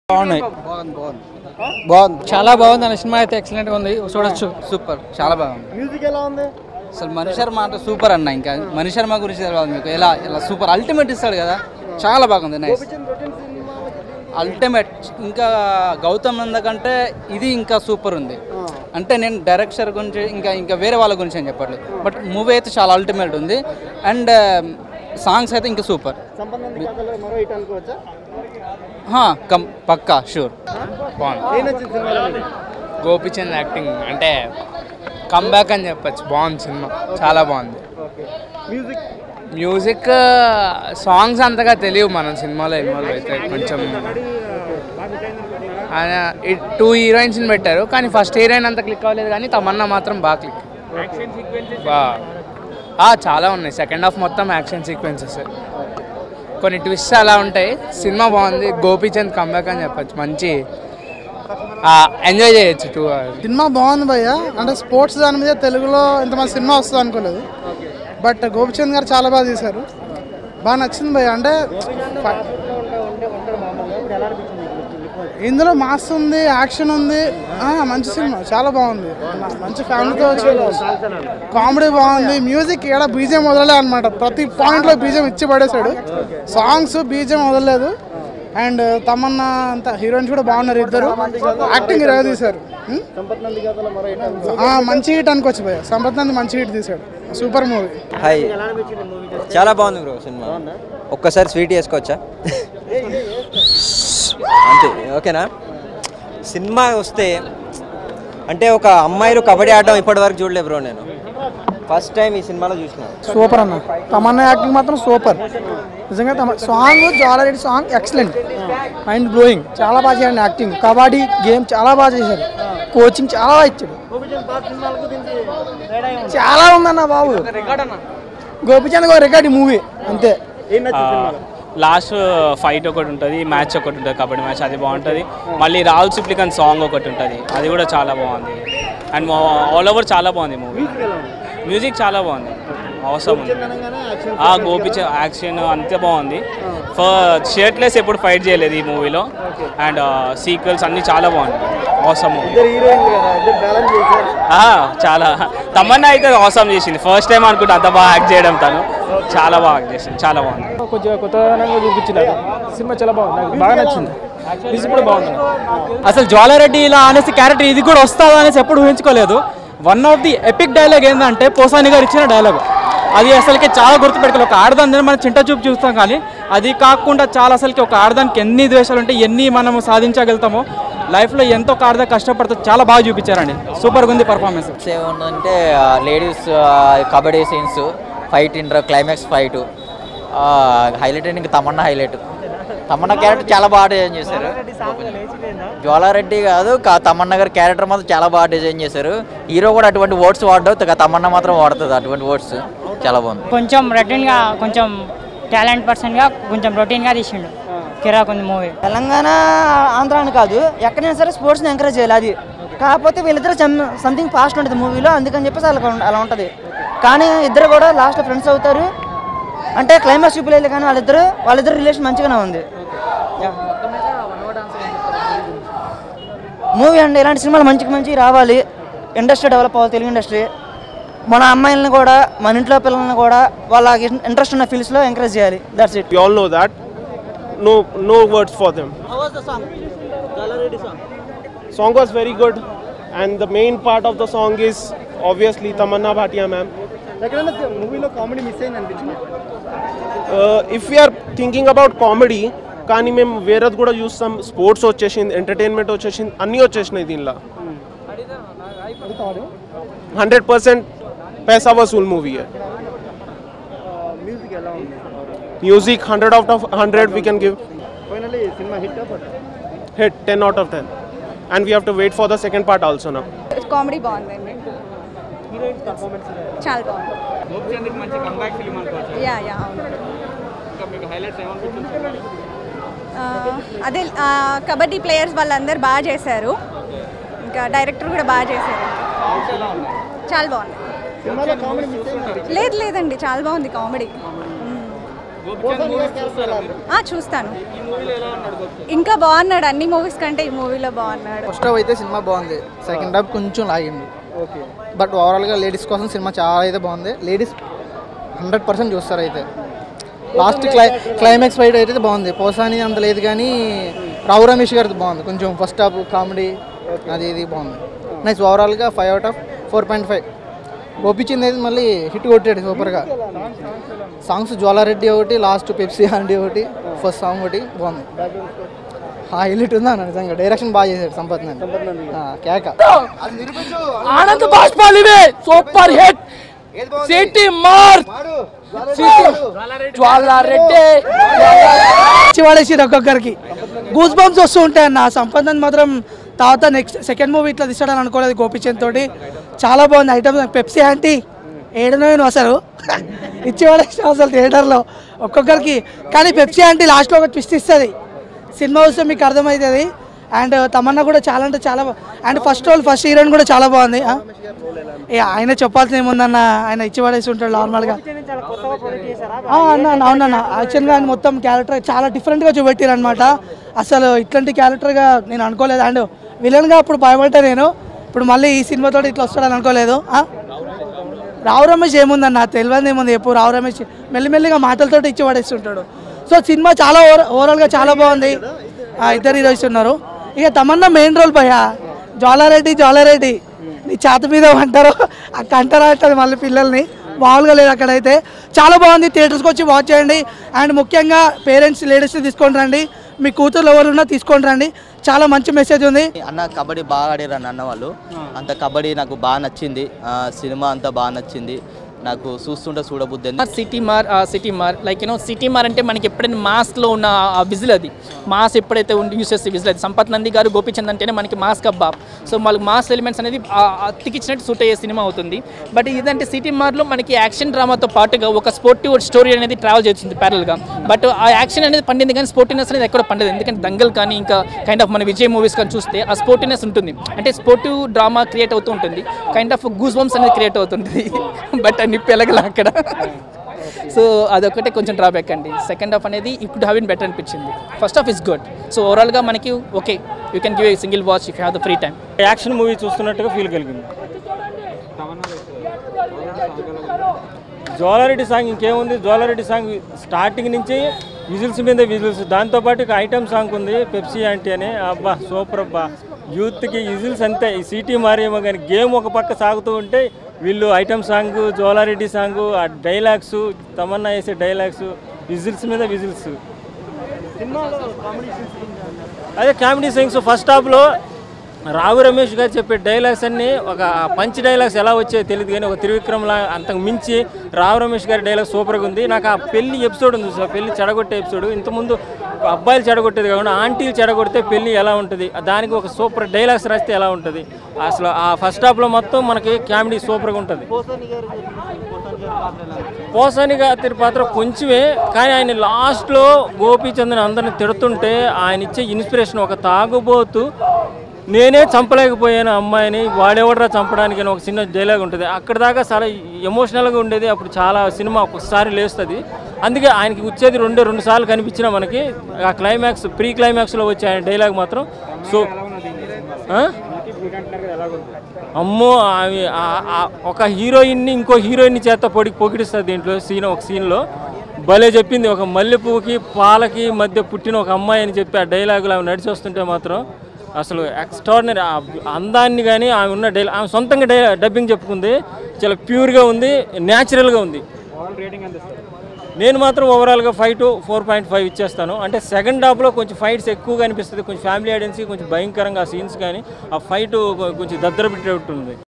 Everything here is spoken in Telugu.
బాగున్నాయి బాగుంది చాలా బాగుంది అన్న సినిమా అయితే ఎక్సలెంట్ గా ఉంది చూడొచ్చు సూపర్ చాలా బాగుంది మ్యూజిక్ ఎలా ఉంది అసలు మణి శర్మ అంటే సూపర్ అన్న ఇంకా మణి శర్మ గురించి తెలియదు మీకు ఎలా ఎలా సూపర్ అల్టిమేట్ ఇస్తాడు కదా చాలా బాగుంది నైస్ అల్టిమేట్ ఇంకా గౌతమ్ నంద కంటే ఇది ఇంకా సూపర్ ఉంది అంటే నేను డైరెక్టర్ గురించి ఇంకా ఇంకా వేరే వాళ్ళ గురించి అని చెప్పట్లేదు బట్ మూవీ అయితే చాలా అల్టిమేట్ ఉంది అండ్ సాంగ్స్ అయితే ఇంకా సూపర్ సంబంధానికి కథలో మరో హిట్ అనుకోవచ్చా కం పక్కా షూర్ ఏం నచ్చింది సినిమాలో మీకు? గోపిచంద్ యాక్టింగ్ అంటే కమ్బ్యాక్ అని చెప్పొచ్చు బాగుంది సినిమా చాలా బాగుంది ఓకే మ్యూజిక్ మ్యూజిక్ సాంగ్స్ అంతగా తెలియవు మనం సినిమాలో ఇన్వాల్వ్ అయితే కొంచెం ఆయన టూ హీరోయిన్స్ని పెట్టారు కానీ ఫస్ట్ హీరోయిన్ అంత క్లిక్ అవ్వలేదు కానీ తమన్నా మాత్రం బాగా క్లిక్ బా ఆ, చాలా ఉన్నాయి సెకండ్ హాఫ్ మొత్తం యాక్షన్ సీక్వెన్సెస్ కొన్ని ట్విస్ట్ అలా ఉంటాయి సినిమా బాగుంది గోపీచంద్ కమ్బ్యాక్ అని చెప్పొచ్చు మంచి ఎంజాయ్ చేయొచ్చు టూ అవర్స్ సినిమా బాగుంది భయ్య అంటే స్పోర్ట్స్ దాని మీద తెలుగులో ఇంతమంది సినిమా వస్తుంది అనుకోలేదు బట్ గోపిచంద్ గారు చాలా బాగా తీశారు బాగా నచ్చింది భయ్య అంటే ఫ- ఇందులో మాస్ ఉంది యాక్షన్ ఉంది ఆ, మంచి సినిమా చాలా బాగుంది మ- మంచి ఫ్యామిలీతో వచ్చి కామెడీ బాగుంది మ్యూజిక్ ఇక్కడ బీజం వదలలే అనమాట ప్రతి పాయింట్లో బీజం ఇచ్చి పడేశాడు సాంగ్స్ బీజం వదలలేదు అండ్ తమన్నా అంత హీరోయిన్స్ కూడా బాగున్నారు ఇద్దరు యాక్టింగ్ ఇరవై తీశారు ఉం? సంపత్ నంది కథలో మరో హిట్ అనుకో ఆ, మంచి హిట్ అనుకోవచ్చు భయ్య సంపత్ నంది మంచి హిట్ తీశాడు సూపర్ మూవీ హాయ్ ఎలా అనిపించింది మూవీ చాలా బాగుంది బ్రో సినిమా ఒక్కసారి స్వీట్ వేసుకోవచ్చా అంతే ఓకేనా సినిమా వస్తే అంటే ఒక అమ్మాయిలు కబడ్డీ ఆడడం ఇప్పటి వరకు చూడలే బ్రో నేను ఫస్ట్ టైం ఈ సినిమాలో చూసిన సూపర్ అన్న తమన్నా యాక్టింగ్ మాత్రం సూపర్ నిజంగా తమ song Jalareddy song excellent mind blowing చాలా బాగా చేయండి యాక్టింగ్ కబడ్డీ గేమ్ చాలా బాగా చేశారు కోచింగ్ చాలా బాగా ఇచ్చాడు గోపిచంద్ పాత సినిమాలకు దీనికి తేడా ఏముంది చాలా ఉందన్న బాబు గోపిచంద్ గారు రికార్డ్ మూవీ అంతే ఏం నచ్చింది సినిమాలో లాస్ట్ ఫైట్ ఒకటి ఉంటుంది మ్యాచ్ ఒకటి ఉంటుంది కబడ్డీ మ్యాచ్ అది బాగుంటుంది మళ్ళీ రాహుల్ సిప్లికన్ సాంగ్ ఒకటి ఉంటుంది అది కూడా చాలా బాగుంది అండ్ ఆల్ ఓవర్ చాలా బాగుంది మూవీ మ్యూజిక్ చాలా బాగుంది అవసరం ఉంది తెలంగాణ యాక్షన్ ఆ గోపిచ యాక్షన్ అంతే బాగుంది షర్ట్లెస్ ఎప్పుడు ఫైట్ చేయలేదు ఈ మూవీలో అండ్ సీక్వెల్స్ అన్నీ చాలా బాగుంది అవసరం మూవీ ఇద్దరు హీరోయిన్లు కదా ఇద్దరు బ్యాలెన్స్ చేశారు చాలా తమన్నా అయితే అవసరం చేసింది ఫస్ట్ టైం అనుకుంటా అంత బాగా యాక్ట్ చేయడం తను చాలా బాగా యాక్ట్ చేసింది చాలా బాగుంది కొంచెం కొత్తదనంగా చూపించినారు సినిమా చాలా బాగుంది నాకు బాగా నచ్చింది మ్యూజిక్ కూడా బాగుంది అసలు జ్వాలారెడ్డి ఇలా అనేసి క్యారెక్టర్ ఇది కూడా వస్తుందా అనేసి ఎప్పుడు ఊహించుకోలేదు one of the epic dialogue ఏంటంటే పోసాని గారు ఇచ్చిన డైలాగ్ అది అసలుకి చాలా గుర్తుపెట్టుకోవాలి ఒక ఆడదాని మనం చింట చూపు చూస్తాం కానీ అది కాకుండా చాలా అసలుకి ఒక ఆడదానికి ఎన్ని ద్వేషాలు ఉంటే ఎన్ని మనము సాధించగలుగుతామో లైఫ్లో ఎంతో ఒక ఆడదా కష్టపడితే చాలా బాగా చూపించారండి సూపర్గా ఉంది పర్ఫార్మెన్స్ ఏముందంటే ladies kabaddi scenes fight inter climax fight highlight ఇంకా తమన్నా హైలైట్ తమన్నా క్యారెక్టర్ చాలా బాగా డిజైన్ చేశారు జ్వాలారెడ్డి కాదు కా- తమన్నా గారి క్యారెక్టర్ మాత్రం చాలా బాగా డిజైన్ చేశారు హీరో కూడా అటువంటి వర్డ్స్ వాడవు త- తమన్నా మాత్రం వాడుతుంది అటువంటి వర్డ్స్ చాలా బాగుంది కొంచెం రొటీన్గా కొంచెం టాలెంట్ పర్సన్గా కొంచెం రొటీన్గా తీసిండు కిరాక్ ఉంది మూవీ తెలంగాణ ఆంధ్ర అని కాదు ఎక్కడైనా సరే స్పోర్ట్స్ని ఎంకరేజ్ చేయాలి అది కాకపోతే వీళ్ళిద్దరు సంథింగ్ ఫాస్ట్ ఉంటుంది మూవీలో అందుకని చెప్పేసి అలా ఉం- అలా ఉంటుంది కానీ ఇద్దరు కూడా లాస్ట్ ఫ్రెండ్స్ అవుతారు అంటే క్లైమాక్స్ చూపలేదు కానీ వాళ్ళిద్దరు వాళ్ళిద్దరు రిలేషన్ మంచిగానే ఉంది మూవీ అండి ఇలాంటి సినిమాలు మంచికి మంచి రావాలి ఇండస్ట్రీ డెవలప్ అవ్వాలి తెలుగు ఇండస్ట్రీ మన అమ్మాయిలను కూడా మన ఇంట్లో పిల్లల్ని కూడా వాళ్ళ ఇంట్రెస్ట్ ఉన్న ఫీల్డ్స్లో ఎంకరేజ్ చేయాలి that's it We all know that. No, no words for them. Song was very good, and the main part of the song is obviously Tamanna Bhatia ma'am. ఎక్కడైనా మూవీలో కామెడీ మిస్ అయింది అనిపించింది Uh, if we are thinking about comedy, కానీ మేము వేరేది కూడా చూస్తాం స్పోర్ట్స్ వచ్చేసింది ఎంటర్టైన్మెంట్ వచ్చేసింది అన్నీ వచ్చేసినాయి దీనిలో హండ్రెడ్ పర్సెంట్ पैसा वसूल मूवी है మ్యూజిక్ ఎలా ఉంది music hundred out of hundred we can give finally cinema hit but hit 10 out of 10 and we have to wait for the second part also now comedy బాగుందండి చాలా బాగుంది యా యా అవును ఆ, అదే ఆ, కబడ్డీ ప్లేయర్స్ వాళ్ళందరూ బాగా చేశారు ఇంకా డైరెక్టర్ కూడా బాగా చేశారు చాలా బాగుంది సినిమాలో కామెడీ మిస్ అయింది లేదు లేదండి చాలా బాగుంది కామెడీ ఆ, చూస్తాను ఇంకా బాగున్నాడు అన్ని మూవీస్ కంటే ఈ మూవీలో బాగున్నాడు ఫస్ట్ హాఫ్ అయితే సినిమా బాగుంది సెకండ్ హాఫ్ కొంచెం లాగింది ఓకే బట్ ఓవరాల్గా లేడీస్ కోసం సినిమా చాలా అయితే బాగుంది లేడీస్ హండ్రెడ్ పర్సెంట్ చూస్తారు అయితే లాస్ట్ క్లై క్లైమాక్స్ ఫైట్ అయితే బాగుంది పోసాని అంత లేదు కానీ రావు రమేష్ గారిది బాగుంది కొంచెం ఫస్ట్ హాఫ్ కామెడీ అది ఇది బాగుంది నైస్ ఓవరాల్గా five out of four point five గోపిచింది అయితే మళ్ళీ హిట్ కొట్టాడు సూపర్గా సాంగ్స్ జ్వాలారెడ్డి ఒకటి లాస్ట్ పెప్సీ ఆంటీ ఒకటి ఫస్ట్ సాంగ్ ఒకటి బాగుంది హైలైట్ ఉందా అన్న నిజంగా డైరెక్షన్ బాగా చేశాడు సంపత్ నంది. ఆ, కేక ఆనంద్ బాష్పాలివే super hit Seetimaarr Jwala Reddy పడేసి ఒక్కొక్కరికి గూస్ బంప్స్ వస్తూ ఉంటాయి అన్న సంపదన్ మాత్రం తర్వాత నెక్స్ట్ సెకండ్ మూవీ ఇట్లా తీసాడని అనుకోలేదు గోపిచంద్ తోటి చాలా బాగుంది ఐటమ్ పెప్సీ ఆంటీ ఏడనో నువ్వు అసలు ఇచ్చి పడేసిన అసలు థియేటర్లో ఒక్కొక్కరికి కానీ పెప్సీ ఆంటీ లాస్ట్లో ఒక ట్విస్ట్ ఇస్తుంది సినిమా వస్తే మీకు అర్థమవుతుంది అండ్ తమన్నా కూడా చాలా అంటే చాలా and first role first heroine కూడా చాలా బాగుంది ఆ? ఏ ఆయన చెప్పాల్సిన ఏముందన్న ఆయన ఇచ్చి పడేసి ఉంటాడు నార్మల్గా ఆ, అన్న అన్న, అవునన్న యాక్చువల్గా ఆయన మొత్తం క్యారెక్టర్ చాలా డిఫరెంట్గా చూపెట్టారు అనమాట అసలు ఇట్లాంటి క్యారెక్టర్గా నేను అనుకోలేదు అండ్ విలన్గా అప్పుడు భయపడ్డా నేను ఇప్పుడు మళ్ళీ ఈ సినిమాతో ఇట్లా వస్తాడని అనుకోలేదు ఆ? రావు రమేష్ ఏముందన్న తెలియదు ఏముంది ఎప్పుడు రావు రమేష్ మెల్లిమెల్లిగా మాటలతో ఇచ్చి పడేస్తుంటాడు సో సినిమా చాలా ఓవర్ ఓవరాల్గా చాలా బాగుంది ఆ, ఇద్దరు హీరోయిన్స్ ఉన్నారు ఇక తమన్నా మెయిన్ రోల్ భయ జ్వాలారెడ్డి జ్వాలారెడ్డి నీ చేత మీద అంటారు అక్కడ అంటారా అంటారు మళ్ళీ పిల్లల్ని మామూలుగా లేదు అక్కడైతే చాలా బాగుంది థియేటర్స్కి వచ్చి వాచ్ చేయండి అండ్ ముఖ్యంగా పేరెంట్స్ లేడీస్ని తీసుకొని రండి మీ కూతురు ఎవరున్నా తీసుకొని రండి చాలా మంచి మెసేజ్ ఉంది అన్న కబడ్డీ బాగా ఆడారు అన్న అన్న వాళ్ళు అంత కబడ్డీ నాకు బాగా నచ్చింది ఆ, సినిమా అంతా బాగా నచ్చింది నాకు చూస్తుంటే చూడబుద్ధి Seetimaarr Seetimaarr like you know Seetimaarr అంటే మనకి ఎప్పుడైనా మాస్లో ఉన్న ఆ విజిల్ అది మాస్ ఎప్పుడైతే ఉండి యూస్ చేస్తే విజిల్ అది సంపత్ నంది గారు గోపిచంద్ అంటేనే మనకి మాస్ కబ్బా సో వాళ్ళకి మాస్ ఎలిమెంట్స్ అనేది అతికిచ్చినట్టు సూట్ అయ్యే సినిమా అవుతుంది బట్ ఇదంటే సిటీ మార్లో మనకి యాక్షన్ డ్రామాతో పాటుగా ఒక స్పోర్టివ్ స్టోరీ అనేది ట్రావెల్ చేస్తుంది ప్యారల్గా బట్ ఆ యాక్షన్ అనేది పండింది కానీ స్పోర్టివ్నెస్ అనేది ఎక్కడ పండదు ఎందుకంటే దంగల్ కానీ ఇంకా కైండ్ ఆఫ్ మన విజయ్ మూవీస్ కానీ చూస్తే ఆ స్పోర్టివ్నెస్ ఉంటుంది అంటే స్పోర్టివ్ డ్రామా క్రియేట్ అవుతూ ఉంటుంది కైండ్ ఆఫ్ గూస్ బంప్స్ అనేది క్రియేట్ అవుతుంది బట్ నిప్పు ఎలగల అక్కడ సో అదొకటే కొంచెం డ్రాబ్యాక్ అండి సెకండ్ హాఫ్ అనేది ఇప్పుడు హ్యావ్ ఇన్ బెటర్ అనిపించింది first half is good so ఓవరాల్గా మనకి okay you can give a single watch if have the free time action movie చూస్తున్నట్టుగా ఫీల్ కలిగింది జోలారెడ్డి సాంగ్ ఇంకేముంది జోలారెడ్డి సాంగ్ స్టార్టింగ్ నుంచి విజిల్స్ మీద విజిల్స్ దాంతోపాటు ఇక ఐటమ్ సాంగ్ ఉంది పెప్సీ ఆంటీ అని అబ్బా సూపర్ అబ్బా యూత్కి విజిల్స్ అంతే ఈ సిటీ మారేమో కానీ గేమ్ ఒక పక్క సాగుతూ ఉంటే వీళ్ళు ఐటమ్ సాంగ్ జోలారెడ్డి సాంగ్ ఆ డైలాగ్స్ తమన్నా వేసే డైలాగ్స్ విజిల్స్ మీద విజిల్స్ అదే కామెడీ సాంగ్స్ ఫస్ట్ హాఫ్లో రావు రమేష్ గారు చెప్పే డైలాగ్స్ అన్నీ ఒక పంచ్ డైలాగ్స్ ఎలా వచ్చాయో తెలియదు కానీ ఒక త్రివిక్రమ్లా అంతకు మించి రావు రమేష్ గారి డైలాగ్ సూపర్గా ఉంది నాకు ఆ పెళ్లి ఎపిసోడ్ ఉంది సార్ పెళ్లి చెడగొట్టే ఎపిసోడ్ ఇంతకుముందు అబ్బాయిలు చెడగొట్టేది కాకుండా ఆంటీలు చెడగొడితే పెళ్లి ఎలా ఉంటుంది దానికి ఒక సూపర్ డైలాగ్స్ రాస్తే ఎలా ఉంటుంది అసలు ఆ ఫస్ట్ హాఫ్లో మొత్తం మనకి కామెడీ సూపర్గా ఉంటుంది పోసాని గారి పాత్ర కొంచెమే కానీ ఆయన లాస్ట్లో గోపీచంద్రన్ అందరిని తిడుతుంటే ఆయన ఇచ్చే ఇన్స్పిరేషన్ ఒక తాగుబోతు నేనే చంపలేకపోయాను అమ్మాయిని వాడెవడరా చంపడానికి అని ఒక చిన్న డైలాగ్ ఉంటుంది అక్కడ దాకా చాలా ఎమోషనల్గా ఉండేది అప్పుడు చాలా సినిమా ఒకసారి లేస్తుంది అందుకే ఆయనకి వచ్చేది రెండే రెండు సార్లు కనిపించిన మనకి ఆ క్లైమాక్స్ ప్రీ క్లైమాక్స్లో వచ్చే ఆయన డైలాగ్ మాత్రం సో ఆ? అమ్మో ఆమె ఆ- ఆ- ఒక హీరోయిన్ని ఇంకో హీరోయిన్ చేత పొడి పొగిడిస్తుంది దీంట్లో సీన్ ఒక సీన్లో భలే చెప్పింది ఒక మల్లెపువ్వుకి పాలకి మధ్య పుట్టిన ఒక అమ్మాయి అని చెప్పి ఆ డైలాగులు ఆమె నడిచి వస్తుంటే మాత్రం అసలు ఎక్స్ట్రాడినరీ అందాన్ని కానీ ఆమె ఉన్న డైలా ఆమె సొంతంగా డై డబ్బింగ్ చెప్పుకుంది చాలా ప్యూర్గా ఉంది న్యాచురల్గా ఉంది నేను మాత్రం ఓవరాల్గా five to four point five ఇచ్చేస్తాను అంటే సెకండ్ హాఫ్లో కొంచెం ఫైట్స్ ఎక్కువగా అనిపిస్తుంది కొంచెం ఫ్యామిలీ ఆడియన్స్కి కొంచెం భయంకరంగా ఆ సీన్స్ కానీ ఆ ఫైట్ కొంచెం దద్దర పెట్టేట్టుంది